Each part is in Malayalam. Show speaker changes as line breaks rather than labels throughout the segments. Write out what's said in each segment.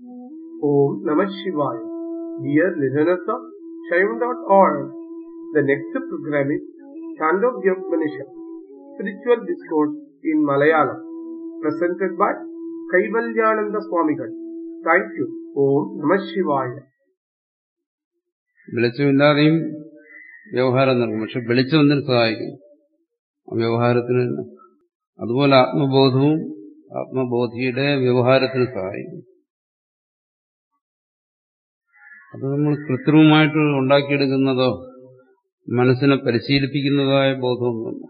Om Namah Shivaya. Dear listeners of Shaivan.org, the next program is Chandogya Upanishad, Spiritual Discourse in Malayalam, presented by Kaivalyananda Swamigal. Thank you. Om Namah Shivaya.
വെളിച്ചമില്ലാതെയും വ്യവഹാരം നടക്കും പക്ഷെ വെളിച്ചം ഒന്നിന് സഹായിക്കും ആ വ്യവഹാരത്തിന് തന്നെ അതുപോലെ ആത്മബോധവും ആത്മബോധിയുടെ വ്യവഹാരത്തിന് സഹായിക്കും അത് നമ്മൾ കൃത്രിമമായിട്ട് ഉണ്ടാക്കിയെടുക്കുന്നതോ മനസ്സിനെ പരിശീലിപ്പിക്കുന്നതായ ബോധമൊന്നുമല്ല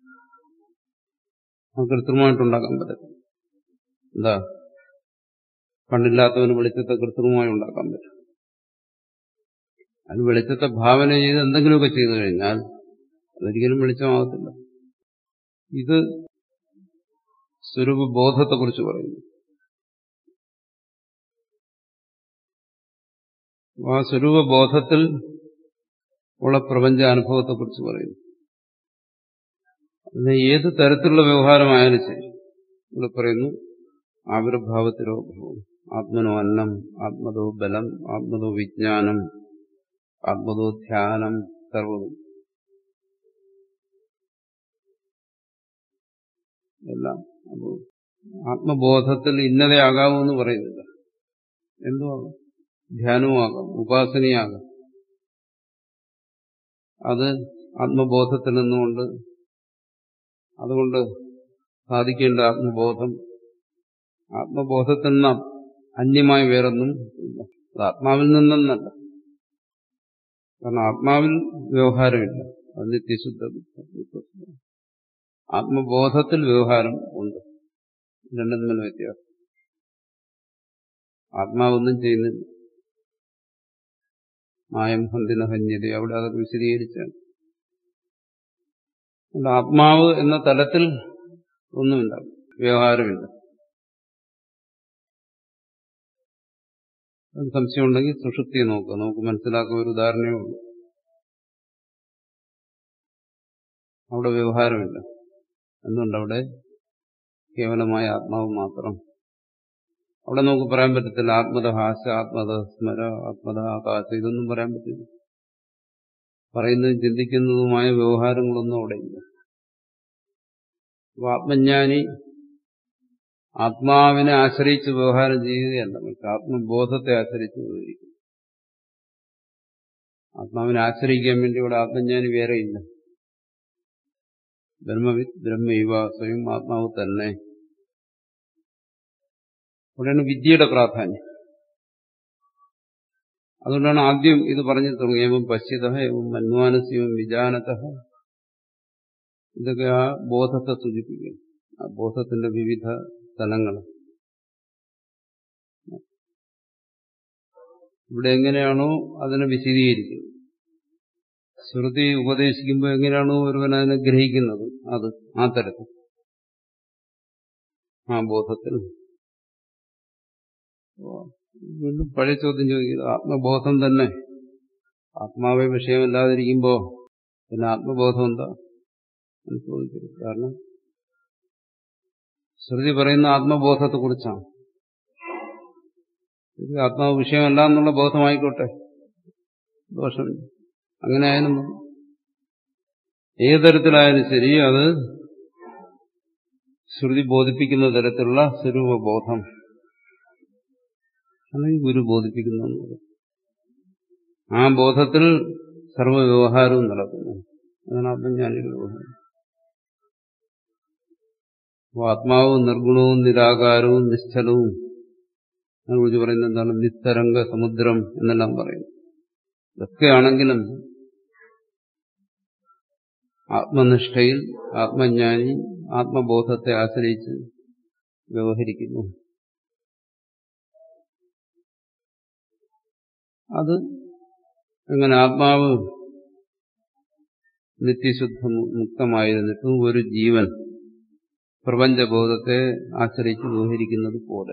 അത് കൃത്രിമമായിട്ട് ഉണ്ടാക്കാൻ പറ്റും എന്താ കണ്ടില്ലാത്തവന് വെളിച്ചത്തെ കൃത്രിമമായി ഉണ്ടാക്കാൻ പറ്റും അത് വെളിച്ചത്തെ ഭാവന ചെയ്ത് എന്തെങ്കിലുമൊക്കെ ചെയ്തു കഴിഞ്ഞാൽ അതൊരിക്കലും വെളിച്ചമാകത്തില്ല ഇത് സ്വരൂപ ബോധത്തെക്കുറിച്ച് പറയുന്നു ആ സ്വരൂപ ബോധത്തിൽ ഉള്ള പ്രപഞ്ച അനുഭവത്തെക്കുറിച്ച് പറയുന്നു അതിന് ഏത് തരത്തിലുള്ള വ്യവഹാരമായാലും ശരി ഇവിടെ പറയുന്നു ആവിർഭാവത്തിലോ ആത്മനോ അന്നം ആത്മതോ ബലം ആത്മതോ വിജ്ഞാനം ആത്മതോ ധ്യാനം സർവതും എല്ലാം അപ്പോൾ ആത്മബോധത്തിൽ ഇന്നതയാകാവൂ എന്ന് പറയുന്നില്ല എന്തുമാകാം ധ്യാനവുമാകാം ഉപാസനയാകാം അത് ആത്മബോധത്തിൽ നിന്നുകൊണ്ട് അതുകൊണ്ട് സാധിക്കേണ്ട ആത്മബോധം ആത്മബോധത്തിൽ നിന്ന് അന്യമായി വേറൊന്നും ഇല്ല അത് ആത്മാവിൽ നിന്നല്ല കാരണം ആത്മാവിൽ വ്യവഹാരമില്ല അത് നിത്യശുദ്ധ ആത്മബോധത്തിൽ വ്യവഹാരം ഉണ്ട് രണ്ടും തമ്മിൽ വ്യത്യാസം ആത്മാവൊന്നും ചെയ്യുന്നില്ല മായം ഹന്തിന ഹന്യത അവിടെ അതൊക്കെ വിശദീകരിച്ചാണ് ആത്മാവ് എന്ന തലത്തിൽ ഒന്നുമില്ല വ്യവഹാരമില്ല സംശയം ഉണ്ടെങ്കിൽ സുഷുപ്തിയെ നോക്കുക നമുക്ക് മനസ്സിലാക്കുന്ന ഒരു ഉദാഹരണമേ ഉള്ളൂ അവിടെ വ്യവഹാരമില്ല എന്തുകൊണ്ട് അവിടെ കേവലമായ ആത്മാവ് മാത്രം അവിടെ നമുക്ക് പറയാൻ പറ്റത്തില്ല ആത്മത ഹാസ ആത്മത സ്മര ആത്മത ആകാശ ഇതൊന്നും പറയാൻ പറ്റില്ല പറയുന്നതും ചിന്തിക്കുന്നതുമായ വ്യവഹാരങ്ങളൊന്നും അവിടെ ഇല്ല അപ്പൊ ആത്മജ്ഞാനി ആത്മാവിനെ ആശ്രയിച്ച് വ്യവഹാരം ചെയ്യുകയല്ല പക്ഷെ ആത്മബോധത്തെ ആശ്രയിച്ച് വ്യവഹരിക്കും ആത്മാവിനെ ആശ്രയിക്കാൻ വേണ്ടി ഇവിടെ ആത്മജ്ഞാനി വേറെയില്ല ബ്രഹ്മവിത് ബ്രഹ്മൈവ സ്വയം ആത്മാവ് തന്നെ അവിടെയാണ് വിദ്യയുടെ പ്രാധാന്യം അതുകൊണ്ടാണ് ആദ്യം ഇത് പറഞ്ഞു തുടങ്ങിയവും പശ്യത എവും മന്വാനസ്യവും വിജാനത ഇതൊക്കെ ആ ബോധത്തെ സൂചിപ്പിക്കും ആ ബോധത്തിന്റെ വിവിധ തലങ്ങൾ ഇവിടെ എങ്ങനെയാണോ അതിനെ വിശദീകരിക്കുന്നത് ശ്രുതി ഉപദേശിക്കുമ്പോൾ എങ്ങനെയാണോ ഒരുവൻ അതിനെ ഗ്രഹിക്കുന്നത് അത് ആ തരത്തിൽ ആ ബോധത്തിൽ വീണ്ടും പഴയ ചോദ്യം ചോദിക്കുന്നത് ആത്മബോധം തന്നെ ആത്മാവെ വിഷയമല്ലാതിരിക്കുമ്പോ പിന്നെ ആത്മബോധം എന്താ എന്ന് ചോദിക്കരുത് കാരണം ശ്രുതി പറയുന്ന ആത്മബോധത്തെ കുറിച്ചാണ് ആത്മാവ് വിഷയമല്ല എന്നുള്ള ബോധമായിക്കോട്ടെ ദോഷമില്ല അങ്ങനെ ആയാലും ഏത് തരത്തിലായാലും ശരി അത് ശ്രുതി ബോധിപ്പിക്കുന്ന തരത്തിലുള്ള സ്വരൂപബോധം അല്ലെങ്കിൽ ഗുരു ബോധിപ്പിക്കുന്നു ആ ബോധത്തിൽ സർവവ്യവഹാരവും നടക്കുന്നു അതാണ് ആത്മജ്ഞാനിയുടെ വ്യവഹാരം ആത്മാവും നിർഗുണവും നിരാകാരവും നിശ്ചലവും അതിനെക്കുറിച്ച് പറയുന്നത് എന്താണ് നിസ്തരംഗ സമുദ്രം എന്നെല്ലാം പറയുന്നു ഇതൊക്കെയാണെങ്കിലും ആത്മനിഷ്ഠയിൽ ആത്മജ്ഞാനി ആത്മബോധത്തെ ആശ്രയിച്ച് വ്യവഹരിക്കുന്നു അത് എങ്ങനെ ആത്മാവ് നിത്യശുദ്ധ മുക്തമായിരുന്നിട്ടും ഒരു ജീവൻ പ്രപഞ്ചബോധത്തെ ആശ്രയിച്ച് വ്യവഹരിക്കുന്നത് പോലെ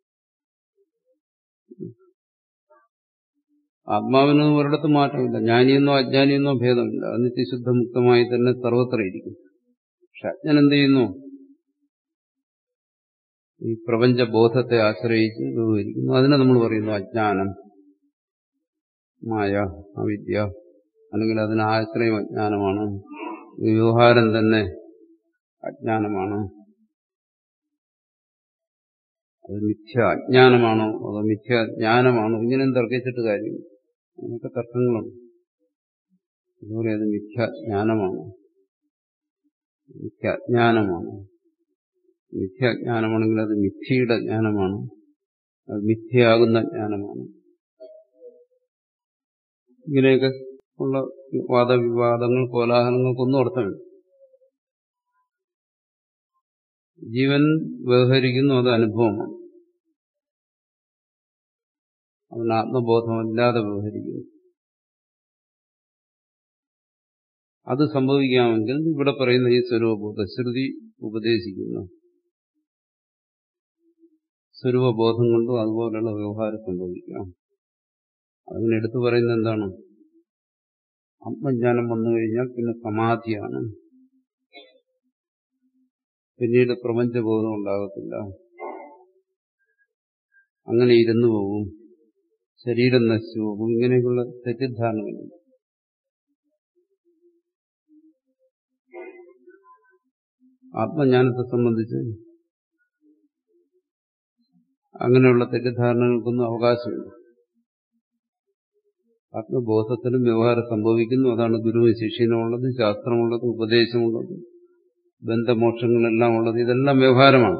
ആത്മാവിന് ഒരിടത്ത് മാറ്റമില്ല ജ്ഞാനിയെന്നോ അജ്ഞാനിയെന്നോ ഭേദമില്ല അത് നിത്യശുദ്ധ മുക്തമായി തന്നെ സർവത്ര ഇരിക്കും പക്ഷെ അജ്ഞൻ എന്ത് ചെയ്യുന്നു ഈ പ്രപഞ്ചബോധത്തെ ആശ്രയിച്ച് വ്യവഹരിക്കുന്നു അതിനെ നമ്മൾ പറയുന്നു അജ്ഞാനം മായ അവിദ്യ അല്ലെങ്കിൽ അതിന് ആശ്രയം അജ്ഞാനമാണ് വ്യവഹാരം തന്നെ അജ്ഞാനമാണ് അത് മിഥ്യ അജ്ഞാനമാണോ അതോ മിഥ്യ ജ്ഞാനമാണോ ഇങ്ങനെ തർക്കിച്ചിട്ട് കാര്യം അങ്ങനത്തെ തർക്കങ്ങളുണ്ട് അതുപോലെ അത് മിഥ്യ ജ്ഞാനമാണോ മിഥ്യ അജ്ഞാനമാണ് മിഥ്യാജ്ഞാനമാണെങ്കിൽ അത് മിഥ്യയുടെ ജ്ഞാനമാണ് അത് മിഥ്യയാകുന്ന ജ്ഞാനമാണ് ഇങ്ങനെയൊക്കെ ഉള്ള വാദവിവാദങ്ങൾ കോലാഹലങ്ങൾക്കൊന്നും അർത്ഥമില്ല ജീവൻ വ്യവഹരിക്കുന്നു അത് അനുഭവമാണ് അവൻ ആത്മബോധമില്ലാതെ വ്യവഹരിക്കുന്നു അത് സംഭവിക്കാമെങ്കിൽ ഇവിടെ പറയുന്ന ഈ സ്വരൂപബോധ ശ്രുതി ഉപദേശിക്കുന്നു സ്വരൂപബോധം കൊണ്ടും അതുപോലെയുള്ള വ്യവഹാരം സംഭവിക്കാം അതിനെടുത്തു പറയുന്നത് എന്താണ് ആത്മജ്ഞാനം വന്നു കഴിഞ്ഞാൽ പിന്നെ സമാധിയാണ് പിന്നീട് പ്രപഞ്ചബോധം ഉണ്ടാകത്തില്ല അങ്ങനെ ഇരുന്നു പോകും ശരീരം നശിച്ചു പോകും ഇങ്ങനെയൊക്കെയുള്ള തെറ്റിദ്ധാരണകളുണ്ട് ആത്മജ്ഞാനത്തെ സംബന്ധിച്ച് അങ്ങനെയുള്ള തെറ്റിദ്ധാരണകൾക്കൊന്നും അവകാശമില്ല ആത്മബോധത്തിനും വ്യവഹാരം സംഭവിക്കുന്നു അതാണ് ഗുരുവും ശിഷ്യനുമുള്ളത് ശാസ്ത്രമുള്ളത് ഉപദേശമുള്ളത് ബന്ധമോക്ഷങ്ങളെല്ലാം ഉള്ളത് ഇതെല്ലാം വ്യവഹാരമാണ്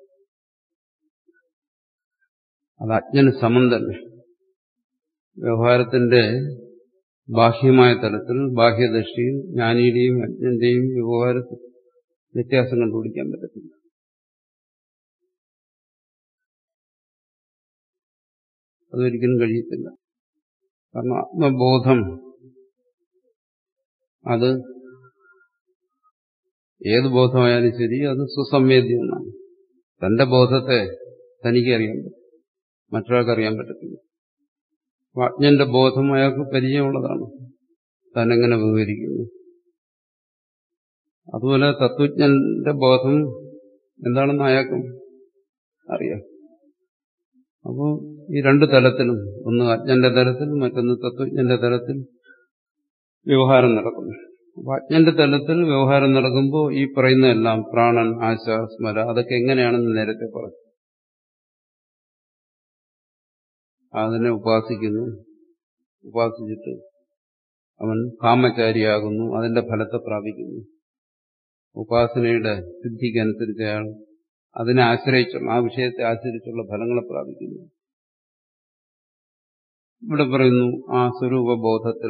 അത് അജ്ഞന് സമം തന്നെ വ്യവഹാരത്തിന്റെ ബാഹ്യമായ തലത്തിൽ ബാഹ്യദൃഷ്ടിയിൽ ജ്ഞാനിയുടെയും അജ്ഞന്റെയും വ്യവഹാരത്തിൽ വ്യത്യാസം കണ്ടുപിടിക്കാൻ പറ്റത്തില്ല അതൊരിക്കലും കഴിയത്തില്ല കാരണം ആത്മബോധം അത് ഏത് ബോധമായാലും ശരി അത് സുസംവേദ്യമാണ് തന്റെ ബോധത്തെ തനിക്ക് അറിയാൻ പറ്റും മറ്റൊരാൾക്ക് അറിയാൻ പറ്റത്തില്ല അജ്ഞന്റെ ബോധം അയാൾക്ക് പരിചയമുള്ളതാണ് താൻ എങ്ങനെ വിവരിക്കുന്നു അതുപോലെ തത്വജ്ഞന്റെ ബോധം എന്താണെന്ന് അയാൾക്കും അറിയാം അപ്പോൾ ഈ രണ്ട് തലത്തിലും ഒന്ന് അജ്ഞന്റെ തലത്തിൽ മറ്റൊന്ന് തത്വജ്ഞന്റെ തലത്തിൽ വ്യവഹാരം നടക്കുന്നു അപ്പൊ അജ്ഞന്റെ തലത്തിൽ വ്യവഹാരം നടക്കുമ്പോൾ ഈ പറയുന്നതെല്ലാം പ്രാണൻ ആശ സ്മര അതൊക്കെ എങ്ങനെയാണെന്ന് നേരത്തെ പറഞ്ഞു അതിനെ ഉപാസിക്കുന്നു ഉപാസിച്ചിട്ട് അവൻ കാമചാരിയാകുന്നു അതിന്റെ ഫലത്തെ പ്രാപിക്കുന്നു ഉപാസനയുടെ സിദ്ധിക്കനുസരിച്ച് അയാൾ അതിനെ ആശ്രയിച്ചുള്ള ആ വിഷയത്തെ ആശ്രയിച്ചുള്ള ഫലങ്ങളെ പ്രാപിക്കുന്നു ഇവിടെ പറയുന്നു ആ സ്വരൂപബോധത്തിൽ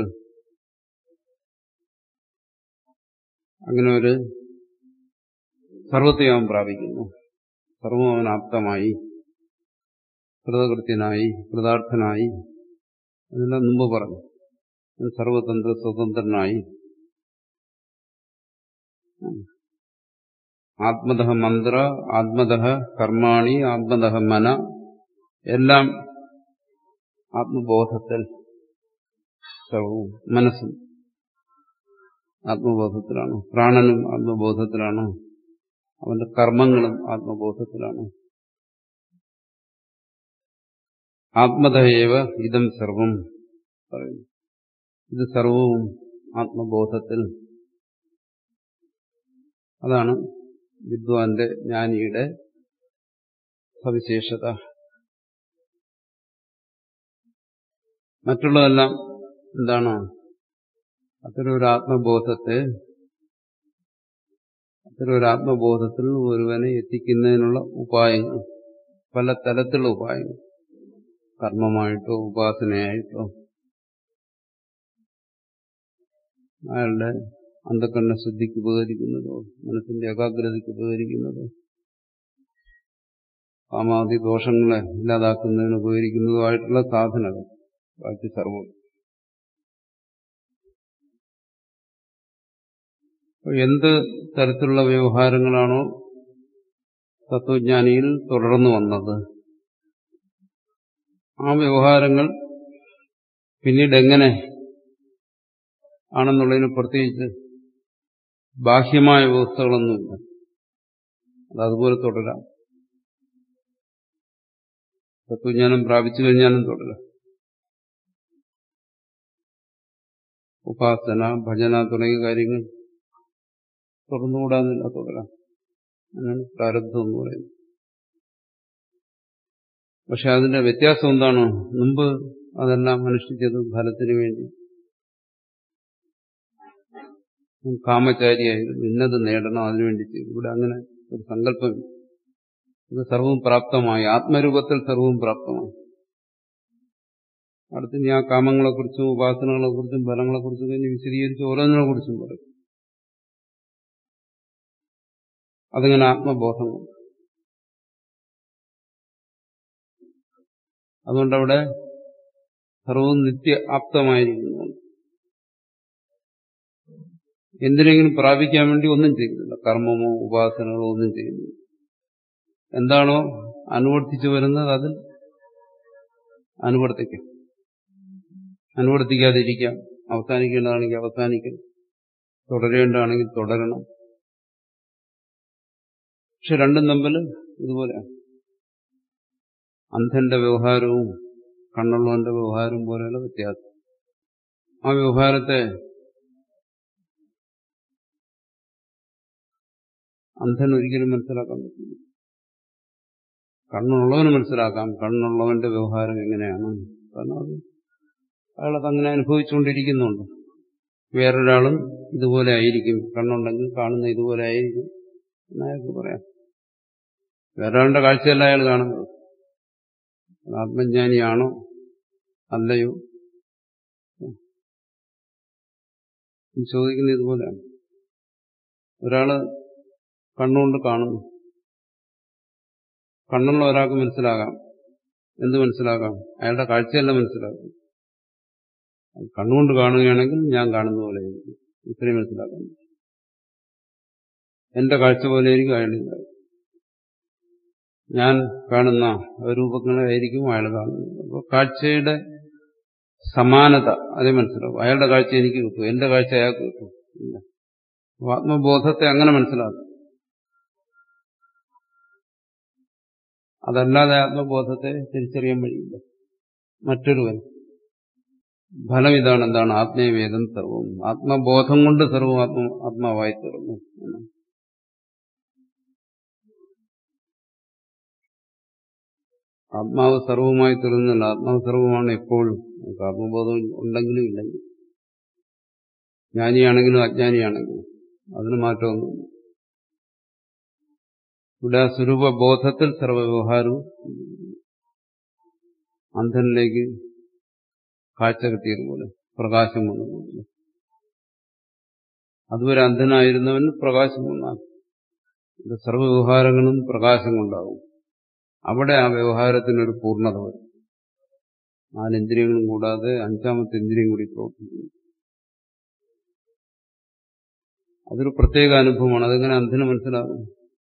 അങ്ങനെ ഒരു സർവത്തെ അവൻ പ്രാപിക്കുന്നു സർവം അവൻ ആപ്തമായി കൃതകൃത്യനായി കൃതാർത്ഥനായി അതെല്ലാം മുമ്പ് പറഞ്ഞു സർവതന്ത്ര സ്വതന്ത്രനായി ആത്മത മന്ത്ര ആത്മത കർമാണി ആത്മത മന എല്ലാം ആത്മബോധത്തിൽ സർവവും മനസ്സും ആത്മബോധത്തിലാണ് പ്രാണനും ആത്മബോധത്തിലാണ് അവന്റെ കർമ്മങ്ങളും ആത്മബോധത്തിലാണ് ആത്മതയേവ ഇതം സർവം പറയുന്നു ഇത് സർവവും ആത്മബോധത്തിൽ അതാണ് വിദ്വാന്റെ ജ്ഞാനിയുടെ സവിശേഷത മറ്റുള്ളതെല്ലാം എന്താണ് അത്തരമൊരു ആത്മബോധത്തെ അത്തരമൊരു ആത്മബോധത്തിൽ ഒരുവനെ എത്തിക്കുന്നതിനുള്ള ഉപായങ്ങൾ പല തലത്തിലുള്ള ഉപായങ്ങൾ കർമ്മമായിട്ടോ ഉപാസനയായിട്ടോ അയാളുടെ അന്ധക്കണ്ണ ശുദ്ധിക്ക് ഉപകരിക്കുന്നതോ മനസ്സിന്റെ ഏകാഗ്രതയ്ക്ക് ഉപകരിക്കുന്നതോ കാമാദി ദോഷങ്ങളെ ഇല്ലാതാക്കുന്നതിന് ഉപകരിക്കുന്നതോ ആയിട്ടുള്ള സാധനകൾ ബാക്കി സർവം എന്ത് തരത്തിലുള്ള വ്യവഹാരങ്ങളാണോ തത്വജ്ഞാനിയിൽ തുടർന്നു വന്നത് ആ വ്യവഹാരങ്ങൾ പിന്നീട് എങ്ങനെ ആണെന്നുള്ളതിന് പ്രത്യേകിച്ച് ബാഹ്യമായ വ്യവസ്ഥകളൊന്നുമില്ല അത് അതുപോലെ തുടരാം തത്വജ്ഞാനം പ്രാപിച്ചു കഴിഞ്ഞാലും തുടരാം ഉപാസന ഭജന തുടങ്ങിയ കാര്യങ്ങൾ തുറന്നുകൂടാന്നില്ല തുടരാം അങ്ങനെയാണ് പ്രാരബ്ധം എന്ന് പറയുന്നത് പക്ഷെ അതിന്റെ വ്യത്യാസം എന്താണ് മുമ്പ് അതെല്ലാം അനുഷ്ഠിച്ചത് ഫലത്തിന് വേണ്ടി കാമചാരിയായിരുന്നു ഇന്നത് നേടണം അതിനുവേണ്ടി ചെയ്തു ഇവിടെ അങ്ങനെ ഒരു സങ്കല്പം ഇത് സർവവും പ്രാപ്തമായി ആത്മരൂപത്തിൽ സർവവും പ്രാപ്തമായി അടുത്ത് ഇനി ആ കാമങ്ങളെക്കുറിച്ചും ഉപാസനകളെക്കുറിച്ചും ഫലങ്ങളെക്കുറിച്ചും കഴിഞ്ഞ് വിശദീകരിച്ച് ഓരോന്നിനെ കുറിച്ചും പറയും അതങ്ങനെ ആത്മബോധം കൊണ്ട് അതുകൊണ്ടവിടെ സർവവും നിത്യ ആപ്തമായിരിക്കുന്നുണ്ട് എന്തിനെങ്കിലും പ്രാപിക്കാൻ വേണ്ടി ഒന്നും ചെയ്യുന്നില്ല കർമ്മമോ ഉപാസനകളോ ഒന്നും ചെയ്യുന്നില്ല എന്താണോ അനുവർത്തിച്ചു വരുന്നത് അതിൽ അനുവർത്തിക്കാം അനുവർത്തിക്കാതിരിക്കാം അവസാനിക്കേണ്ടതാണെങ്കിൽ അവസാനിക്കണം തുടരേണ്ടതാണെങ്കിൽ തുടരണം പക്ഷെ രണ്ടും തമ്മിൽ ഇതുപോലെയാണ് അന്ധന്റെ വ്യവഹാരവും കണ്ണുള്ളവന്റെ വ്യവഹാരവും പോലെയുള്ള വ്യത്യാസം ആ വ്യവഹാരത്തെ അന്ധൻ ഒരിക്കലും മനസ്സിലാക്കാൻ പറ്റില്ല കണ്ണുള്ളവന് മനസ്സിലാക്കാം കണ്ണുള്ളവന്റെ വ്യവഹാരം എങ്ങനെയാണ് കാരണം അത് അയാളത് അങ്ങനെ അനുഭവിച്ചുകൊണ്ടിരിക്കുന്നുണ്ട് വേറൊരാളും ഇതുപോലെ ആയിരിക്കും കണ്ണുണ്ടെങ്കിൽ കാണുന്ന ഇതുപോലെ ആയിരിക്കും എന്നയാൾക്ക് പറയാം വേറൊരാളുടെ കാഴ്ചയല്ല അയാൾ കാണുന്നത് ആത്മജ്ഞാനിയാണോ അല്ലയോ ചോദിക്കുന്നത് ഇതുപോലെയാണ് ഒരാള് കണ്ണുകൊണ്ട് കാണുന്നു കണ്ണുള്ള ഒരാൾക്ക് മനസ്സിലാകാം എന്ത് മനസ്സിലാകാം അയാളുടെ കാഴ്ചയല്ല മനസ്സിലാക്കാം കണ്ണുകൊണ്ട് കാണുകയാണെങ്കിൽ ഞാൻ കാണുന്ന പോലെ ഇത്രയും മനസ്സിലാക്കാൻ എന്റെ കാഴ്ച പോലെ ആയിരിക്കും അയാളില്ല ഞാൻ കാണുന്ന രൂപങ്ങളായിരിക്കും അയാൾ കാണുന്നത് അപ്പോൾ കാഴ്ചയുടെ സമാനത അതേ മനസ്സിലാവും അയാളുടെ കാഴ്ച എനിക്ക് കിട്ടും എന്റെ കാഴ്ച അയാൾക്ക് കിട്ടും ഇല്ല ആത്മബോധത്തെ അങ്ങനെ മനസ്സിലാക്കും അതല്ലാതെ ആത്മബോധത്തെ തിരിച്ചറിയാൻ കഴിയില്ല മറ്റൊരുവൻ ഫലം ഇതാണ് എന്താണ് ആത്മീയവേദം സർവവും ആത്മബോധം കൊണ്ട് സർവവും ആത്മ ആത്മാവായി തീർന്നു ആത്മാവ് സർവമായി തീർന്നില്ല ആത്മാവ് സർവമാണ് എപ്പോഴും നമുക്ക് ആത്മബോധം ഉണ്ടെങ്കിലും ഇല്ലെങ്കിൽ ജ്ഞാനിയാണെങ്കിലും അജ്ഞാനിയാണെങ്കിലും അതിന് മാറ്റമൊന്നുമില്ല ഇവിടെ ആ സ്വരൂപബോധത്തിൽ സർവവ്യവഹാരവും അന്ധനിലേക്ക് കാഴ്ച കിട്ടിയതുപോലെ പ്രകാശം വന്നതുപോലെ അതുവരെ അന്ധനായിരുന്നവന് പ്രകാശം വന്നാൽ ഇത് സർവ്വവ്യവഹാരങ്ങളും പ്രകാശം കൊണ്ടാവും അവിടെ ആ വ്യവഹാരത്തിനൊരു പൂർണ്ണത വരും നാലിന്ദ്രിയങ്ങളും കൂടാതെ അഞ്ചാമത്തെ ഇന്ദ്രിയം കൂടി പ്രവർത്തിക്കുന്നു അതൊരു പ്രത്യേക അനുഭവമാണ് അതെങ്ങനെ അന്ധന് മനസ്സിലാകും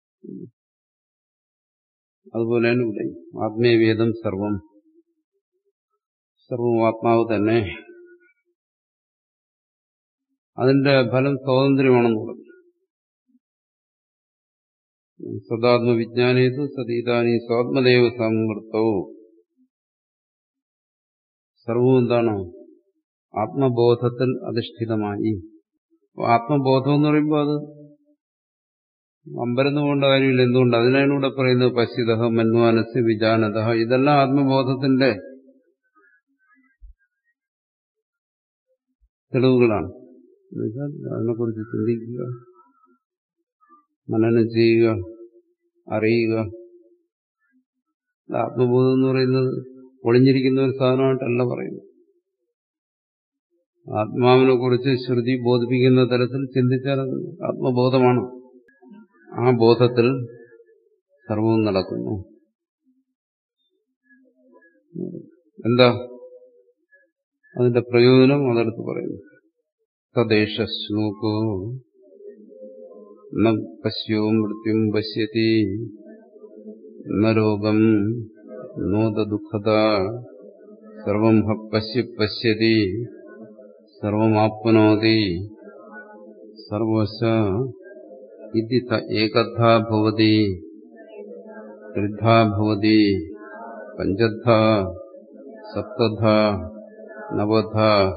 അതുപോലെയാണ് ഇവിടെ ആത്മീയവേദം സർവം സർവം ആത്മാവ് തന്നെ അതിന്റെ ഫലം സ്വാതന്ത്ര്യമാണെന്ന് പറഞ്ഞു സദാത്മവിജ്ഞാനേതു സതീതാനി സ്വാത്മദേവ സംവൃത്തവും സർവവും എന്താണ് ആത്മബോധത്തിൽ അധിഷ്ഠിതമായി ആത്മബോധം എന്ന് പറയുമ്പോൾ അത് അമ്പരന്ന് പോകേണ്ട കാര്യമില്ല എന്തുകൊണ്ട് അതിനാണ് ഇവിടെ പറയുന്നത് പശ്യത മന്വാനസ് വിജാനത ഇതെല്ലാം ആത്മബോധത്തിന്റെ തെളിവുകളാണ് എന്നുവെച്ചാൽ അതിനെക്കുറിച്ച് ചിന്തിക്കുക മനനം ചെയ്യുക അറിയുക ആത്മബോധം എന്ന് പറയുന്നത് ഒളിഞ്ഞിരിക്കുന്ന ഒരു സാധനമായിട്ടല്ല പറയുന്നത് ആത്മാവിനെ കുറിച്ച് ശ്രുതി ബോധിപ്പിക്കുന്ന തരത്തിൽ ചിന്തിച്ചാൽ അത് ആത്മബോധമാണ് ആ ബോധത്തിൽ സർവവും നടക്കുന്നു എന്താ അതിന്റെ പ്രയോജനം അതെടുത്ത് പറയുന്നു തദ്ദേശ ശ്ലോകോ ന പശ്യോ മൃത്യും പശ്യതി ന രോഗം നോദ ദുഃഖത സർവം ഹ പശ്യ പശ്യതി സർവമാപ്നോതി സർവശ ഇതി ത ഏകധാ ഭവതി ത്രിധാ ഭവതി പഞ്ചധ സപ്തധ നവധ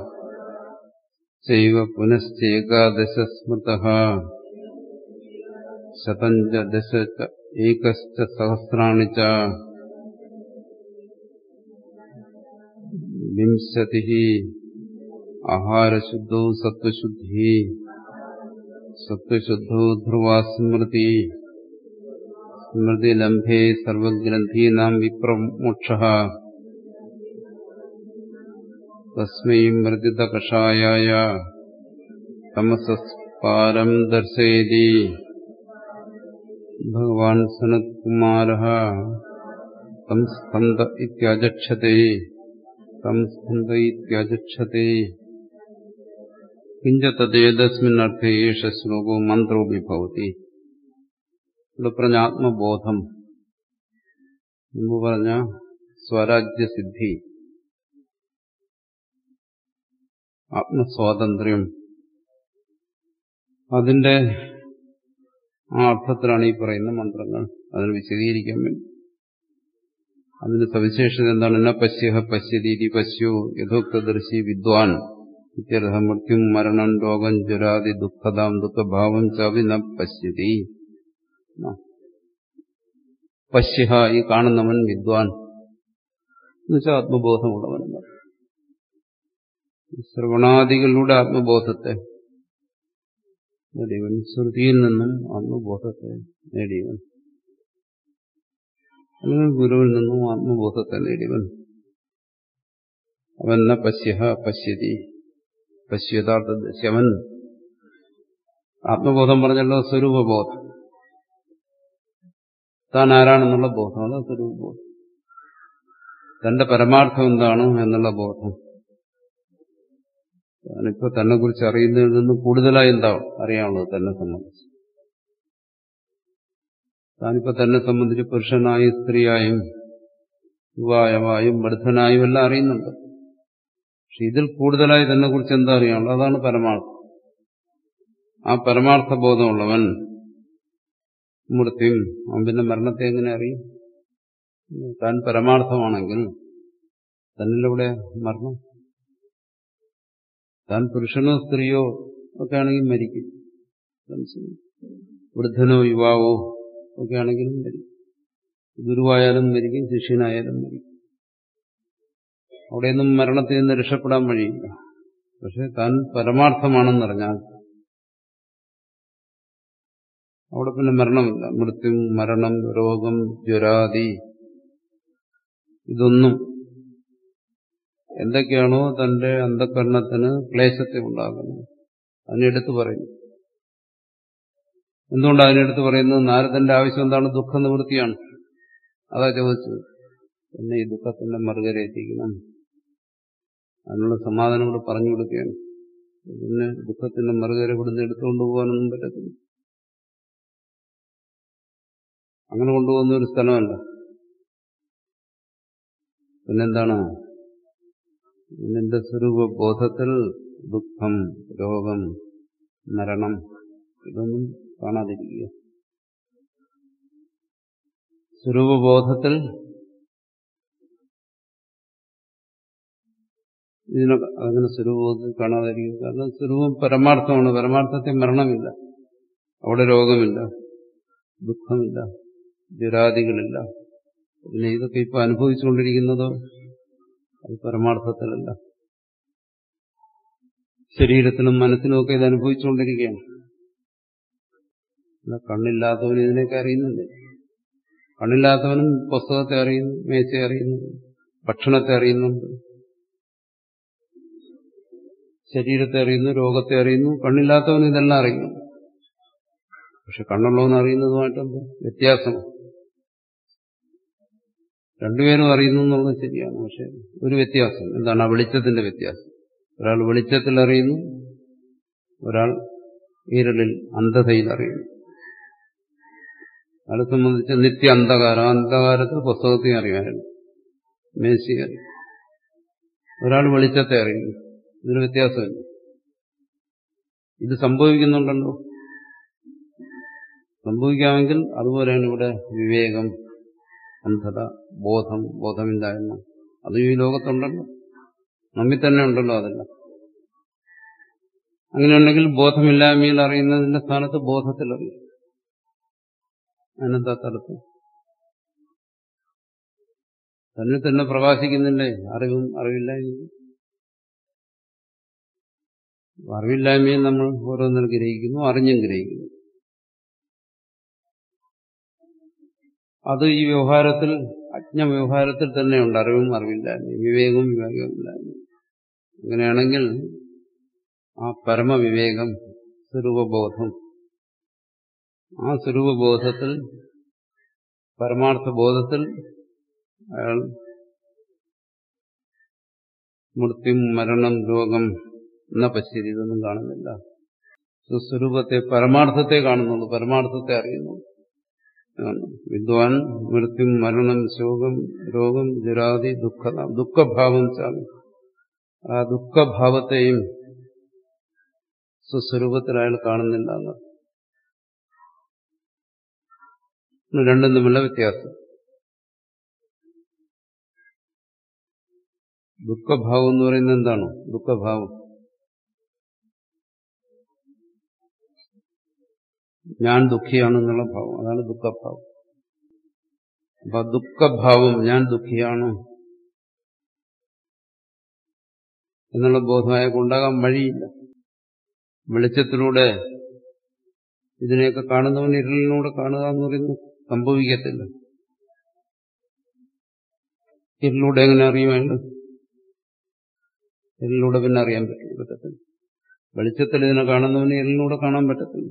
ചൈവ പുനശ്ചേകാദശ സ്മൃത ശതഞ്ച ദശ ച ഏകശ്ച സഹസ്രാണി ച വിംശതി ആഹാരശുദ്ധോ സത്വശുദ്ധി സത്വശുദ്ധോ ധ്രുവാ സ്മൃതി സ്മൃതിലംഭേ സർവഗ്രന്ഥീനാം വിപ്രമോക്ഷ തസ്മൈ മൃദിതകഷായായ തമസസ്പാരം ദർശയതി ഭഗവാൻ സനത്കുമാര തം സ്കന്ദ ഇത്യജക്ഷത്തെ തം സ്കന്ദ ഇത്യജക്ഷത്തെ കിഞ്ച തദ്ദേതസ്മിന്നർത്ഥേ ഏഷ ശ്ലോകോ മന്ത്രോപി ഭവതി ഇവിടെ പറഞ്ഞ ആത്മബോധം മുമ്പ് പറഞ്ഞ സ്വരാജ്യസിദ്ധി ആത്മസ്വാതന്ത്ര്യം അതിന്റെ ആ അർത്ഥത്തിലാണ് ഈ പറയുന്ന മന്ത്രങ്ങൾ അതിന് വിശദീകരിക്കാൻ വേണ്ടി അതിന്റെ സവിശേഷത എന്താണ് എന്ന പശ്യഹ പശ്യതീതി പശ്യോ യഥോക്തദർശി വിദ്വാൻ ഇത്യർത്ഥ മൃത്യും മരണം രോഗം ജ്വരാതി ദുഃഖതാം ദുഃഖഭാവം ചവി ന പശ്യതി പശ്യഹ ഈ കാണുന്നവൻ വിദ്വാൻ എന്നുവെച്ചാൽ ആത്മബോധമുള്ളവനെന്ന് ശ്രവണാദികളിലൂടെ ആത്മബോധത്തെ നേടിയവൻ ശ്രുതിയിൽ നിന്നും ആത്മബോധത്തെ നേടിയവൻ അല്ലെങ്കിൽ ഗുരുവിൽ നിന്നും ആത്മബോധത്തെ നേടിയവൻ അവന്ന പശ്യഹ പശ്യതി പശ്യതാർത്ഥ അവൻ ആത്മബോധം പറഞ്ഞല്ലോ സ്വരൂപബോധം താൻ ആരാണെന്നുള്ള ബോധം അത് സ്വരൂപബോധം തന്റെ പരമാർത്ഥം എന്താണ് എന്നുള്ള ബോധം താനിപ്പോ തന്നെ കുറിച്ച് അറിയുന്നതിൽ നിന്ന് കൂടുതലായി എന്താ അറിയാനുള്ളത് തന്നെ സംബന്ധിച്ച് താനിപ്പോ തന്നെ സംബന്ധിച്ച് പുരുഷനായും സ്ത്രീയായും യുവായമായും വൃദ്ധനായും എല്ലാം അറിയുന്നുണ്ട് പക്ഷെ ഇതിൽ കൂടുതലായി തന്നെ കുറിച്ച് എന്താ അറിയാനുള്ളത് അതാണ് പരമാർത്ഥം ആ പരമാർത്ഥ ബോധമുള്ളവൻ മൃത്യും അവൻ പിന്നെ മരണത്തെ എങ്ങനെ അറിയും താൻ പരമാർത്ഥമാണെങ്കിൽ തന്നിലൂടെ മരണം താൻ പുരുഷനോ സ്ത്രീയോ ഒക്കെ ആണെങ്കിൽ മരിക്കും വൃദ്ധനോ യുവാവോ ഒക്കെ ആണെങ്കിലും മരിക്കും ഗുരുവായാലും മരിക്കും ശിഷ്യനായാലും മരിക്കും അവിടെയൊന്നും മരണത്തിൽ നിന്ന് രക്ഷപ്പെടാൻ വഴിയില്ല പക്ഷെ താൻ പരമാർത്ഥമാണെന്നറിഞ്ഞാൽ അവിടെ പിന്നെ മരണമില്ല മൃത്യു മരണം രോഗം ജ്വരാദി ഇതൊന്നും എന്തൊക്കെയാണോ തന്റെ അന്ധകരണത്തിന് ക്ലേശത്തെ ഉണ്ടാകുന്നത് അതിനെടുത്ത് പറയുന്നു എന്തുകൊണ്ട് അതിനെടുത്ത് പറയുന്നത് നാരദന്റെ ആവശ്യം എന്താണ് ദുഃഖ നിവൃത്തിയാണ് അതാ ചോദിച്ചത് എന്നെ ഈ ദുഃഖത്തിന്റെ മറുകര എത്തിക്കണം അതിനുള്ള സമാധാനം ഇവിടെ പറഞ്ഞു കൊടുക്കുകയാണ് പിന്നെ ദുഃഖത്തിന്റെ മറുകര ഇവിടുന്ന് എടുത്തുകൊണ്ട് പോകാനൊന്നും പറ്റത്തില്ല അങ്ങനെ കൊണ്ടുപോകുന്ന ഒരു സ്ഥലമല്ല പിന്നെന്താണ് നിന്റെ സ്വരൂപ ബോധത്തിൽ ദുഃഖം രോഗം മരണം ഇതൊന്നും കാണാതിരിക്കുക സ്വരൂപബോധത്തിൽ ഇതിനൊക്കെ അങ്ങനെ സ്വരൂപബോധത്തിൽ കാണാതിരിക്കുക കാരണം സ്വരൂപം പരമാർത്ഥമാണ് പരമാർത്ഥത്തിൽ മരണമില്ല അവിടെ രോഗമില്ല ദുഃഖമില്ല ജരാദികളില്ല പിന്നെ ഇതൊക്കെ ഇപ്പൊ അനുഭവിച്ചുകൊണ്ടിരിക്കുന്നതോ അത് പരമാർത്ഥത്തിലല്ല ശരീരത്തിനും മനസ്സിനും ഒക്കെ ഇത് അനുഭവിച്ചുകൊണ്ടിരിക്കുകയാണ് കണ്ണില്ലാത്തവന് ഇതിനൊക്കെ അറിയുന്നില്ല കണ്ണില്ലാത്തവനും പുസ്തകത്തെ അറിയുന്നു മേശയെ അറിയുന്നു ഭക്ഷണത്തെ അറിയുന്നുണ്ട് ശരീരത്തെ അറിയുന്നു രോഗത്തെ അറിയുന്നു കണ്ണില്ലാത്തവന് ഇതെല്ലാം അറിയുന്നു പക്ഷെ കണ്ണുള്ളവൻ അറിയുന്നതുമായിട്ടെന്ത് വ്യത്യാസം രണ്ടുപേരും അറിയുന്നു എന്നുള്ളത് ശരിയാണ് പക്ഷെ ഒരു വ്യത്യാസം എന്താണ് ആ വെളിച്ചത്തിന്റെ വ്യത്യാസം ഒരാൾ വെളിച്ചത്തിൽ അറിയുന്നു ഒരാൾ ഈരലിൽ അന്ധതയിൽ അറിയുന്നു അയാളെ സംബന്ധിച്ച് നിത്യ അന്ധകാരം അന്ധകാരത്തിൽ പുസ്തകത്തെ അറിയാനും മേശയെ അറിയും ഒരാൾ വെളിച്ചത്തെ അറിയുന്നു ഇതിന് വ്യത്യാസമില്ല ഇത് സംഭവിക്കുന്നുണ്ടല്ലോ സംഭവിക്കാമെങ്കിൽ അതുപോലെയാണ് ഇവിടെ വിവേകം അന്ധത ബോധം ബോധമില്ലായ്മ അതും ഈ ലോകത്തുണ്ടല്ലോ നമ്മിൽ തന്നെ ഉണ്ടല്ലോ അതെല്ലാം അങ്ങനെയുണ്ടെങ്കിൽ ബോധമില്ലായ്മയിൽ അറിയുന്നതിന്റെ സ്ഥാനത്ത് ബോധത്തിൽ അറിയും അതിനെന്താ തലത്ത് തന്നെ തന്നെ പ്രകാശിക്കുന്നില്ലേ അറിവും അറിവില്ലായ്മയും അറിവില്ലായ്മയും നമ്മൾ ഓരോന്നിനും ഗ്രഹിക്കുന്നു അറിഞ്ഞും ഗ്രഹിക്കുന്നു അത് ഈ വ്യവഹാരത്തിൽ അജ്ഞ വ്യവഹാരത്തിൽ തന്നെയുണ്ട് അറിവും അറിവില്ലായ്മയും വിവേകവും വിവേകമില്ലായ്മയും അങ്ങനെയാണെങ്കിൽ ആ പരമവിവേകം സ്വരൂപബോധം ആ സ്വരൂപബോധത്തിൽ പരമാർത്ഥ ബോധത്തിൽ അയാൾ മൃത്യു മരണം രോഗം എന്ന പശ്ചേരി ഇതൊന്നും കാണുന്നില്ല സ്വസ്വരൂപത്തെ പരമാർത്ഥത്തെ കാണുന്നുള്ളൂ പരമാർത്ഥത്തെ അറിയുന്നു വിദ്വാൻ മൃത്യു മരണം ശോകം രോഗം ജരാതി ദുഃഖത ദുഃഖഭാവം ചാമി ആ ദുഃഖഭാവത്തെയും സ്വസ്വരൂപത്തിൽ അയാൾ കാണുന്നില്ല എന്ന് രണ്ടും തമ്മിലുള്ള വ്യത്യാസം ദുഃഖഭാവം എന്ന് പറയുന്നത് എന്താണ് ദുഃഖഭാവം ഞാൻ ദുഃഖിയാണെന്നുള്ള ഭാവം അതാണ് ദുഃഖഭാവം അപ്പൊ ദുഃഖഭാവം ഞാൻ ദുഃഖിയാണ് എന്നുള്ള ബോധമായൊക്കെ ഉണ്ടാകാൻ വഴിയില്ല വെളിച്ചത്തിലൂടെ ഇതിനെയൊക്കെ കാണുന്നവൻ ഇരുളിലൂടെ കാണുക എന്ന് പറയുന്നത് സംഭവിക്കത്തില്ല ഇരുളിലൂടെ എങ്ങനെ അറിയുമായിട്ട് ഇരുളിലൂടെ പിന്നെ അറിയാൻ പറ്റും പറ്റത്തില്ല വെളിച്ചത്തിൽ ഇതിനെ കാണുന്നവന് ഇരുളിലൂടെ കാണാൻ പറ്റത്തില്ല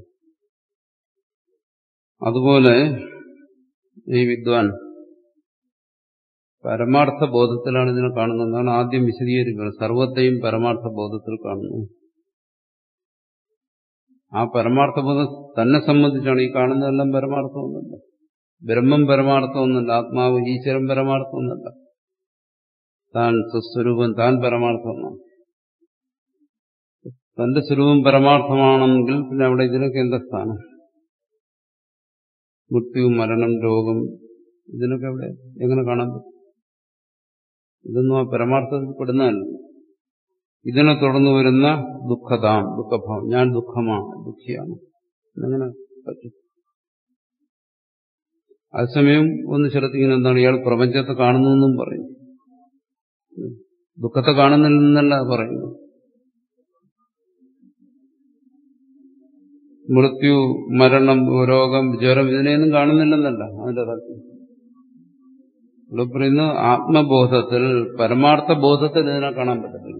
അതുപോലെ ഈ വിദ്വാൻ പരമാർത്ഥ ബോധത്തിലാണ് ഇതിനെ കാണുന്നതെന്നാണ് ആദ്യം വിശദീകരിക്കുന്നത് സർവത്തെയും പരമാർത്ഥ ബോധത്തിൽ കാണുന്നു ആ പരമാർത്ഥ ബോധം തന്നെ സംബന്ധിച്ചാണ് ഈ കാണുന്നതെല്ലാം പരമാർത്ഥമൊന്നുമല്ല ബ്രഹ്മം പരമാർത്ഥമൊന്നുമല്ല ആത്മാവ് ഈശ്വരൻ പരമാർത്ഥമൊന്നുമല്ല താൻ സ്വസ്വരൂപം താൻ പരമാർത്ഥമാണ് തന്റെ സ്വരൂപം പരമാർത്ഥമാണെങ്കിൽ പിന്നെ അവിടെ ഇതിനൊക്കെ എന്താ സ്ഥാനം മൃത്യു മരണം രോഗം ഇതിനൊക്കെ അവിടെ എങ്ങനെ കാണാൻ പറ്റും ഇതൊന്നും ആ പരമാർത്ഥത്തിൽ പെടുന്നതല്ല ഇതിനെ തുടർന്ന് വരുന്ന ദുഃഖതാം ദുഃഖഭാവം ഞാൻ ദുഃഖമാണ് ദുഃഖിയാണ് എങ്ങനെ പറ്റും അതേസമയം ഒന്ന് ശ്രദ്ധിക്കുന്ന എന്താണ് ഇയാൾ പ്രപഞ്ചത്തെ കാണുന്നു എന്നും പറയും ദുഃഖത്തെ കാണുന്നില്ലെന്നല്ല പറയുന്നു മൃത്യു മരണം രോഗം ജ്വരം ഇതിനെയൊന്നും കാണുന്നില്ലെന്നല്ല അതിന്റെ താല്പര്യം ഇവിടെ പറയുന്നു ആത്മബോധത്തിൽ പരമാർത്ഥ ബോധത്തിൽ ഇതിനെ കാണാൻ പറ്റത്തില്ല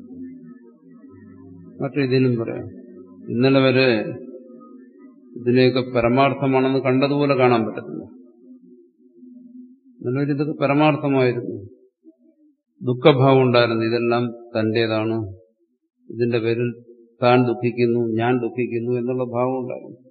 മറ്റു ഇതിലും പറയാം ഇന്നലെ വരെ ഇതിനെയൊക്കെ പരമാർത്ഥമാണെന്ന് കണ്ടതുപോലെ കാണാൻ പറ്റത്തില്ല ഇന്നലെ വരെ ഇതൊക്കെ പരമാർത്ഥമായിരുന്നു ദുഃഖഭാവം ഉണ്ടായിരുന്നു ഇതെല്ലാം തന്റേതാണ് ഇതിന്റെ പേരിൽ താൻ ദുഃഖിക്കുന്നു ഞാൻ ദുഃഖിക്കുന്നു എന്നുള്ള ഭാവം ഉണ്ടായിരുന്നു